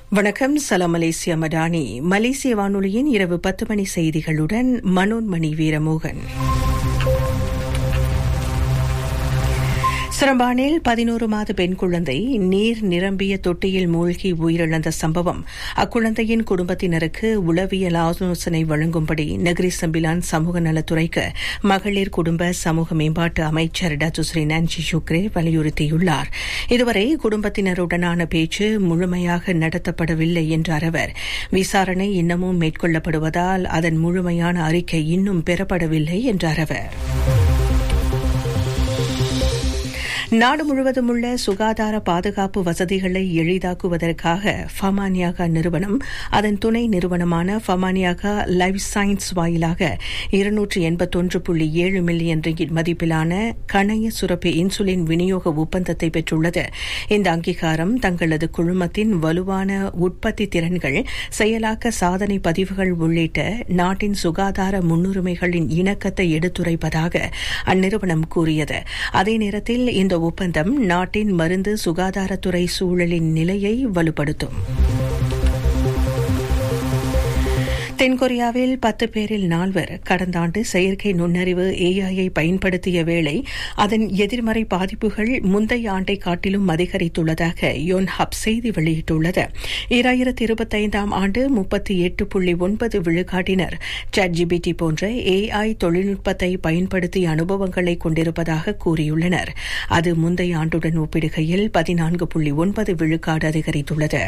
வணக்கம் சலாம் மலேசியா மடானி மலேசிய வானொலியின் இரவு பத்து மணி செய்திகளுடன் மனோன்மணி வீரமோகன் சிரம்பானில் பதினோரு மாத பெண் குழந்தை நீர் நிரம்பிய தொட்டியில் மூழ்கி உயிரிழந்த சம்பவம் அக்குழந்தையின் குடும்பத்தினருக்கு உளவியல் ஆலோசனை வழங்கும்படி நகரி சம்பிலான் சமூக நலத்துறைக்கு மகளிர் குடும்ப சமூக மேம்பாட்டு அமைச்சர் டத்துஸ்ரீ நான்சி சுக்ரே வலியுறுத்தியுள்ளார் இதுவரை குடும்பத்தினருடனான பேச்சு முழுமையாக நடத்தப்படவில்லை என்றார் அவர் விசாரணை இன்னமும் மேற்கொள்ளப்படுவதால் அதன் முழுமையான அறிக்கை இன்னும் பெறப்படவில்லை என்றார் அவர் நாடு முழுவதும் உள்ள சுகாதார பாதுகாப்பு வசதிகளை எளிதாக்குவதற்காக ஃபமானியாகா நிறுவனம் அதன் துணை நிறுவனமான ஃபமானியாகா லைஃப் சயின்ஸ் வாயிலாக இருநூற்று எண்பத்தொன்று புள்ளி ஏழு மில்லியன் ரிங்கிட் மதிப்பிலான கணைய சுரப்பி இன்சுலின் விநியோக ஒப்பந்தத்தை பெற்றுள்ளது இந்த அங்கீகாரம் தங்களது குழுமத்தின் வலுவான உற்பத்தி திறன்கள் செயலாக்க சாதனை பதிவுகள் உள்ளிட்ட நாட்டின் சுகாதார முன்னுரிமைகளின் இணக்கத்தை எடுத்துரைப்பதாக அந்நிறுவனம் கூறியது அதே நேரத்தில் இந்த ஒப்பந்தம் நாட்டின் மருந்து சுகாதாரத்துறை சூழலின் நிலையை வலுப்படுத்தும் தென்கொரியாவில் பத்து பேரில் நால்வர் கடந்த ஆண்டு செயற்கை நுண்ணறிவு ஏஐயை பயன்படுத்திய வேளை அதன் எதிர்மறை பாதிப்புகள் முந்தைய ஆண்டை காட்டிலும் அதிகரித்துள்ளதாக யோன் ஹப் செய்தி வெளியிட்டுள்ளது இராயிரத்தி இருபத்தைந்தாம் ஆண்டு முப்பத்தி எட்டு புள்ளி ஒன்பது விழுக்காட்டினர் சாட் ஜிபிடி போன்ற ஏஐ தொழில்நுட்பத்தை பயன்படுத்திய அனுபவங்களை கொண்டிருப்பதாக கூறியுள்ளனர் அது முந்தைய ஆண்டுடன் ஒப்பிடுகையில் பதினான்கு புள்ளி ஒன்பது விழுக்காடு அதிகரித்துள்ளது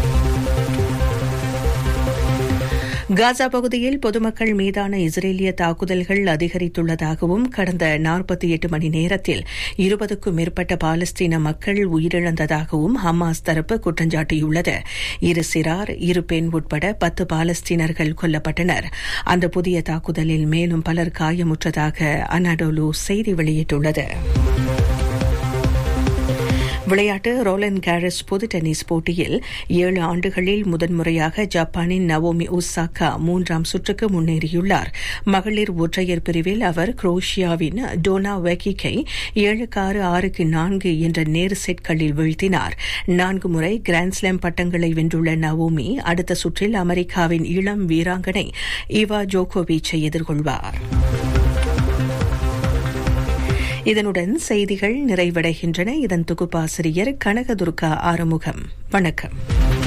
காசா பகுதியில் பொதுமக்கள் மீதான இஸ்ரேலிய தாக்குதல்கள் அதிகரித்துள்ளதாகவும் கடந்த நாற்பத்தி எட்டு மணி நேரத்தில் இருபதுக்கும் மேற்பட்ட பாலஸ்தீன மக்கள் உயிரிழந்ததாகவும் ஹமாஸ் தரப்பு குற்றஞ்சாட்டியுள்ளது இரு சிறார் இரு பெண் உட்பட பத்து பாலஸ்தீனர்கள் கொல்லப்பட்டனர் அந்த புதிய தாக்குதலில் மேலும் பலர் காயமுற்றதாக அனாடோலு செய்தி வெளியிட்டுள்ளது விளையாட்டு ரோலன் கேரஸ் பொது டென்னிஸ் போட்டியில் ஏழு ஆண்டுகளில் முதன்முறையாக ஜப்பானின் நவோமி ஒசாக்கா மூன்றாம் சுற்றுக்கு முன்னேறியுள்ளார் மகளிர் ஒற்றையர் பிரிவில் அவர் குரோஷியாவின் டோனா வெக்கிக்கை ஏழுக்கு ஆறு ஆறுக்கு நான்கு என்ற நேர் செட்களில் வீழ்த்தினார் நான்கு முறை கிராண்ட்ஸ்லாம் பட்டங்களை வென்றுள்ள நவோமி அடுத்த சுற்றில் அமெரிக்காவின் இளம் வீராங்கனை இவா ஜோகோவிச்சை எதிர்கொள்வார் இதனுடன் செய்திகள் நிறைவடைகின்றன இதன் தொகுப்பாசிரியர் கனகதுர்கா ஆறுமுகம் வணக்கம்